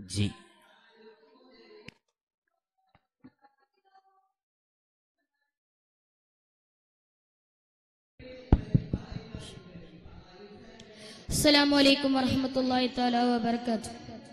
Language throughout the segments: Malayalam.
ജി അസ്സലാമു അലൈക്കും വറഹ്മത്തുള്ളാഹി തആല വബറകാത്തു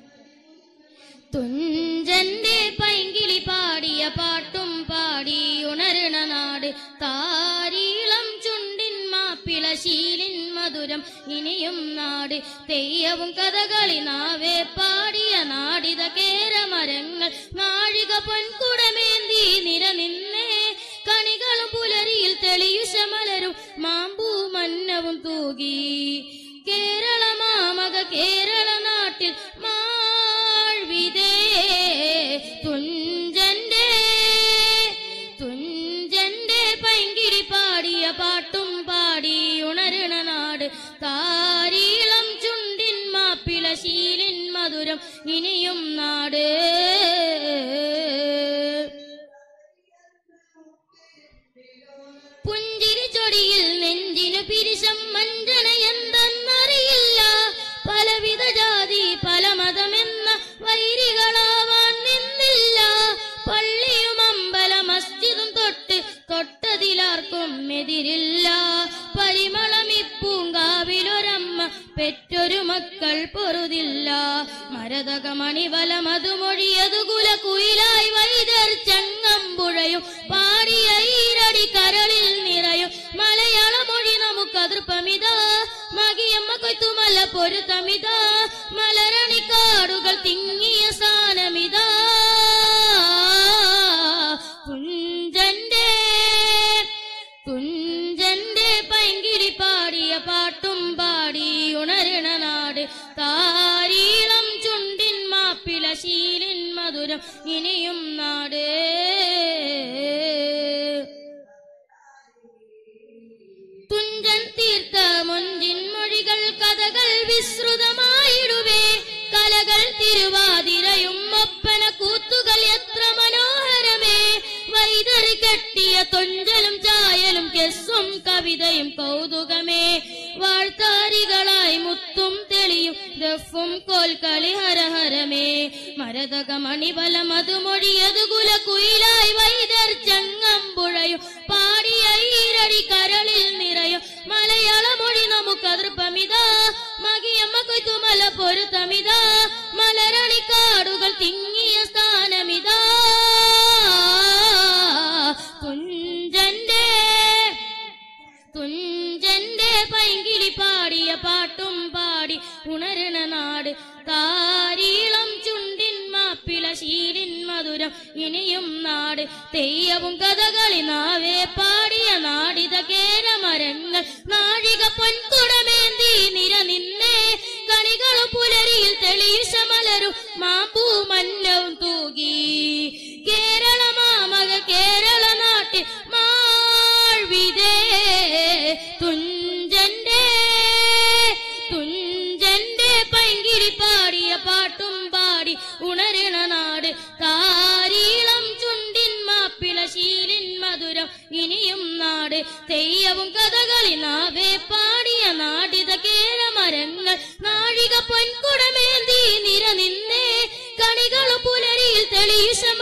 തുഞ്ചന്റെ പൈങ്കിളി പാടിയ പാട്ടും പാടി ഉണരണ നാട് താരീളം ചുണ്ടിൻ മാപ്പിള ശീലിൻ മധുരം ഇനിയും നാട് തെയ്യവും കഥകളി നാവേ പാടിയ നാടിത കേരമരങ്ങൾ നാഴിക പൊൻകുടമേന്തി നിരനിന്നേ കണികളും പുലരിയിൽ തെളിയുശ മലരും മാമ്പൂ മന്നവും തൂകി കേരള മാമക കേരള നാട്ടിൽ മാഴ്വിതേ തുഞ്ചന്റെ തുഞ്ചന്റെ പൈങ്കിരി പാടിയ പാട്ടും പാടി ഉണരണ നാട് താരീളം ചുണ്ടിൻ മാപ്പിള ശീലിൻ മധുരം ഇനിയും നാട് പുഞ്ചിരി ചൊടിയിൽ നെഞ്ചിനു പിരിശം മഞ്ചണ എന്തെന്നറിയില്ല പലവിധ ജാതി പല മതമെന്ന വൈരികളാവാൻ നിന്നില്ല പള്ളിയും അമ്പല മസ്ജിദും തൊട്ട് തൊട്ടതിലാർക്കും എതിരില്ല പരിമളം ഇപ്പൂങ്കാവിലൊരമ്മ പെറ്റൊരു മക്കൾ പൊറുതില്ല മരതക മണിവല മധുമൊഴിയതു കുലക്കുയിലായി വൈദർ ചങ്ങമ്പുഴയും പാടിയ ഈരടി കരളിൽ നിറയും മലയാള മൊഴി നമുക്കതൃപ്പമിതാ മകിയമ്മ കൊയ്ത്തുമല്ല പൊരുത്തമിതാ മലരണിക്കാടുകൾ തിങ്ങിയ സ്ഥാനമിതാ തുഞ്ചന്റെ തുഞ്ചന്റെ പൈങ്കിരി പാടിയ പാട്ടും പാടി ഉണരണ നാട് താരീളം ചുണ്ടിൻ മാപ്പിള ശീലിൻ മധുരം ഇനിയും നാട് തുഞ്ചൻ തീർത്ത മുഞ്ചിൻ മൊഴികൾ കഥകൾ വിസ്തൃതമായിടുവേ കലകൾ തിരുവാതിരയും ഒപ്പന കൂത്തുകൾ എത്ര മനോഹരമേ വൈതറി കെട്ടിയ തൊഞ്ചലും ചായലും കെസ്സും കവിതയും കൗതുകമേ വാഴ്ത്താരികളായി മുത്തും തെളിയും ദഫും കോൽക്കളി ഹരഹരമേ മരതക മണിബല മധുമൊഴിയതു കുലക്കുയിലായി വൈദർ ചങ്ങമ്പുഴയും പാടിയ ഈരടി കരളിൽ നിറയും മലയാള മൊഴി നമുക്കതൃപ്പമിതാ മകിയമ്മ കൊയ്ത്തുമല പൊരുത്തമിതാ മലരണിക്കാടുകൾ തിങ്ങിയ സ്ഥാനമിതാ തുഞ്ചന്റെ തുഞ്ചന്റെ പൈങ്കിളി പാടിയ പാട്ടും പാടി ഉണരണ നാട് താരീളം ചുണ്ടിൻ മാപ്പിള ശീലിൻ മധുരം ഇനിയും നാട് തെയ്യവും കഥകളി നാവേ പാടിയ നാടിത കേരമരങ്ങൾ നാഴിക പൊൻകുടമേന്തി നിരനിന്നേ കണികളും പുലരിയിൽ തെളിയുശ മലരും മാമ്പൂ മന്നവും തൂകി കേരള മാമക കേരള നാട്ടിൽ മാഴ്വിതേ തുഞ്ചന്റെ തുഞ്ചന്റെ പൈങ്കിരി പാടിയ പാട്ടും പാടി ഉണരണ നാട് താരീളം ചുണ്ടിൻ മാപ്പിള ശീലിൻ മധുരം ഇനിയും നാട് തെയ്യവും കഥകളി നാവേ പാടിയ നാടിത കേരമരങ്ങൾ നാഴിക പൊൻകുടമേന്തി നിരനിന്നേ കണികളും പുലരിയിൽ തെളിയുശ